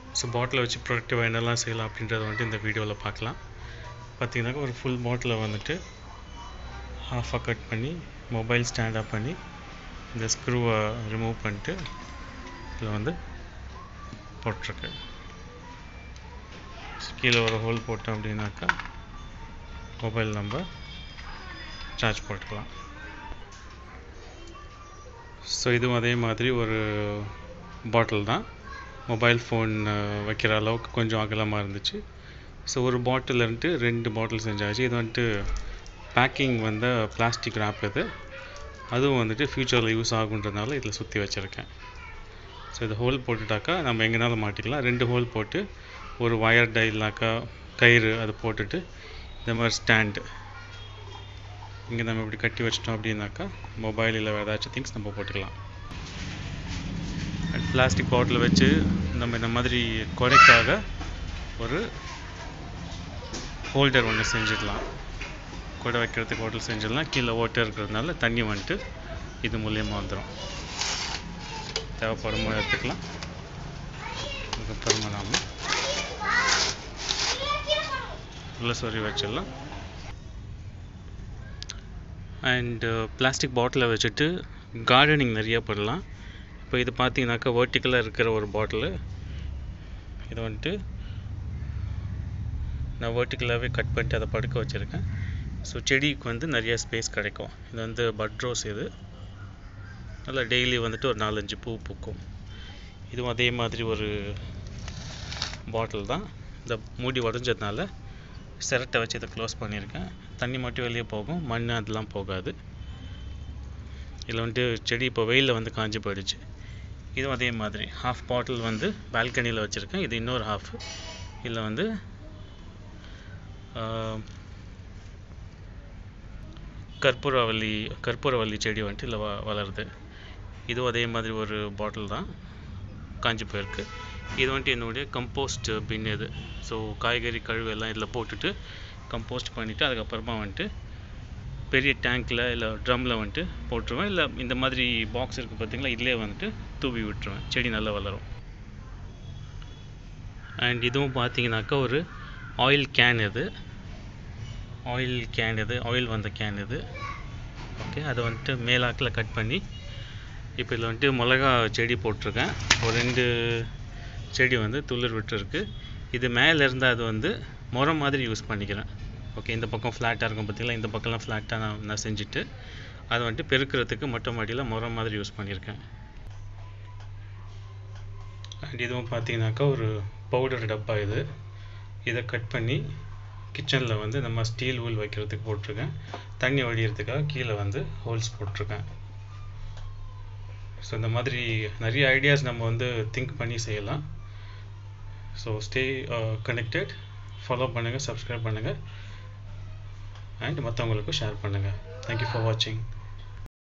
so பாட்டிலை வச்சு ப்ரொடக்டிவாக என்னெல்லாம் செய்யலாம் அப்படின்றத வந்துட்டு இந்த வீடியோவில் பார்க்கலாம் பார்த்தீங்கன்னாக்கா ஒரு ஃபுல் பாட்டிலை வந்துட்டு ஹாஃபாக கட் பண்ணி மொபைல் ஸ்டாண்டாக பண்ணி இந்த ஸ்க்ரூவை ரிமூவ் பண்ணிட்டு இதில் வந்து போட்டிருக்கு கீழே ஒரு ஹோல் போட்டோம் அப்படின்னாக்கா மொபைல் நம்பர் சார்ஜ் போட்டுக்கலாம் ஸோ இதுவும் அதே மாதிரி ஒரு பாட்டில் தான் மொபைல் ஃபோன் வைக்கிற அளவுக்கு கொஞ்சம் அகலமாக இருந்துச்சு ஸோ ஒரு பாட்டில் இருந்துட்டு ரெண்டு பாட்டில் செஞ்சாச்சு இது வந்துட்டு பேக்கிங் வந்த பிளாஸ்டிக் ரேப் இது அதுவும் வந்துட்டு ஃப்யூச்சரில் யூஸ் ஆகுன்றதுனால இதில் சுற்றி வச்சுருக்கேன் ஸோ இது ஹோல் போட்டுட்டாக்கா நம்ம எங்கேனாலும் மாட்டிக்கலாம் ரெண்டு ஹோல் போட்டு ஒரு ஒயர் டை இல்லைனாக்கா கயிறு அது போட்டுட்டு இந்த மாதிரி ஸ்டாண்டு இங்கே நம்ம இப்படி கட்டி வச்சிட்டோம் அப்படின்னாக்கா மொபைல் இல்லை வேறு ஏதாச்சும் திங்ஸ் நம்ம போட்டுக்கலாம் அண்ட் பிளாஸ்டிக் பாட்டில் வச்சு நம்ம இந்த மாதிரி கொடைக்காக ஒரு ஹோல்டர் ஒன்று செஞ்சிடலாம் கொடை வைக்கிறதுக்கு ஹோட்டல் செஞ்சிடலாம் கீழே ஓட்டை இருக்கிறதுனால தண்ணி வந்துட்டு இது மூலியமாக வந்துடும் தேவைப்படும் போது எடுத்துக்கலாம் அதுக்கப்புறமா நாம் உள்ள சொறி வச்சிடலாம் அண்டு பிளாஸ்டிக் பாட்டிலை வச்சுட்டு கார்டனிங் நிறைய பண்ணலாம் இப்போ இது பார்த்தீங்கன்னாக்கா வேர்ட்டிக்கலாக இருக்கிற ஒரு பாட்டிலு இது வந்துட்டு நான் வேர்ட்டிக்கலாகவே கட் பண்ணிட்டு அதை படுக்க வச்சுருக்கேன் ஸோ செடிக்கு வந்து நிறைய ஸ்பேஸ் கிடைக்கும் இது வந்து பட் ரோஸ் இது நல்லா டெய்லி வந்துட்டு ஒரு நாலஞ்சு பூ பூக்கும் இதுவும் அதே மாதிரி ஒரு பாட்டில் தான் இந்த மூடி உடஞ்சதுனால சிரட்டை வச்சு இதை க்ளோஸ் பண்ணியிருக்கேன் தண்ணி மட்டும் வெளியே போகும் மண் அதெல்லாம் போகாது இதில் வந்துட்டு செடி இப்போ வெயிலில் வந்து காஞ்சி போயிடுச்சு இதுவும் அதே மாதிரி ஹாஃப் பாட்டில் வந்து பால்கனியில் வச்சுருக்கேன் இது இன்னொரு ஹாஃப் இதில் வந்து கற்பூரவல்லி கற்பூரவல்லி செடி வந்துட்டு இதில் வ வளருது இதுவும் அதே மாதிரி ஒரு பாட்டில் தான் காஞ்சி போயிருக்கு இது வந்துட்டு என்னுடைய கம்போஸ்ட் பின் இது ஸோ காய்கறி கழிவு எல்லாம் இதில் போட்டுட்டு கம்போஸ்ட் பண்ணிவிட்டு அதுக்கப்புறமா வந்துட்டு பெரிய டேங்க்கில் இல்லை ட்ரம்மில் வந்துட்டு போட்டுருவேன் இல்லை இந்த மாதிரி பாக்ஸ் இருக்குது பார்த்தீங்களா இதிலே வந்துட்டு தூவி விட்டுருவேன் செடி நல்லா வளரும் அண்ட் இதுவும் பார்த்தீங்கன்னாக்கா ஒரு ஆயில் கேன் இது ஆயில் கேன் இது ஆயில் வந்த கேன் இது ஓகே அதை வந்துட்டு மேலாக்கில் கட் பண்ணி இப்போ இதில் வந்துட்டு மிளகா செடி போட்டிருக்கேன் ஒரு ரெண்டு செடி வந்து துளிர் விட்டுருக்கு இது மேலே இருந்தால் அது வந்து முறம் மாதிரி யூஸ் பண்ணிக்கிறேன் ஓகே இந்த பக்கம் ஃப்ளாட்டாக இருக்கும் பார்த்தீங்களா இந்த பக்கம்லாம் ஃப்ளாட்டாக நான் நான் செஞ்சுட்டு அதை வந்துட்டு பெருக்கிறதுக்கு மொட்டை மாடியில் முறம் மாதிரி யூஸ் பண்ணியிருக்கேன் அண்ட் இதுவும் பார்த்தீங்கன்னாக்கா ஒரு பவுடர் டப்பா இது இதை கட் பண்ணி கிச்சனில் வந்து நம்ம ஸ்டீல் ஊல் வைக்கிறதுக்கு போட்டிருக்கேன் தண்ணி வடிகிறதுக்காக கீழே வந்து ஹோல்ஸ் போட்டிருக்கேன் ஸோ இந்த மாதிரி நிறைய ஐடியாஸ் நம்ம வந்து திங்க் பண்ணி செய்யலாம் ஸோ ஸ்டே கனெக்டட் ஃபாலோ பண்ணுங்கள் சப்ஸ்கிரைப் பண்ணுங்கள் அண்ட் மற்றவங்களுக்கும் ஷேர் பண்ணுங்கள் தேங்க்யூ ஃபார் வாட்சிங்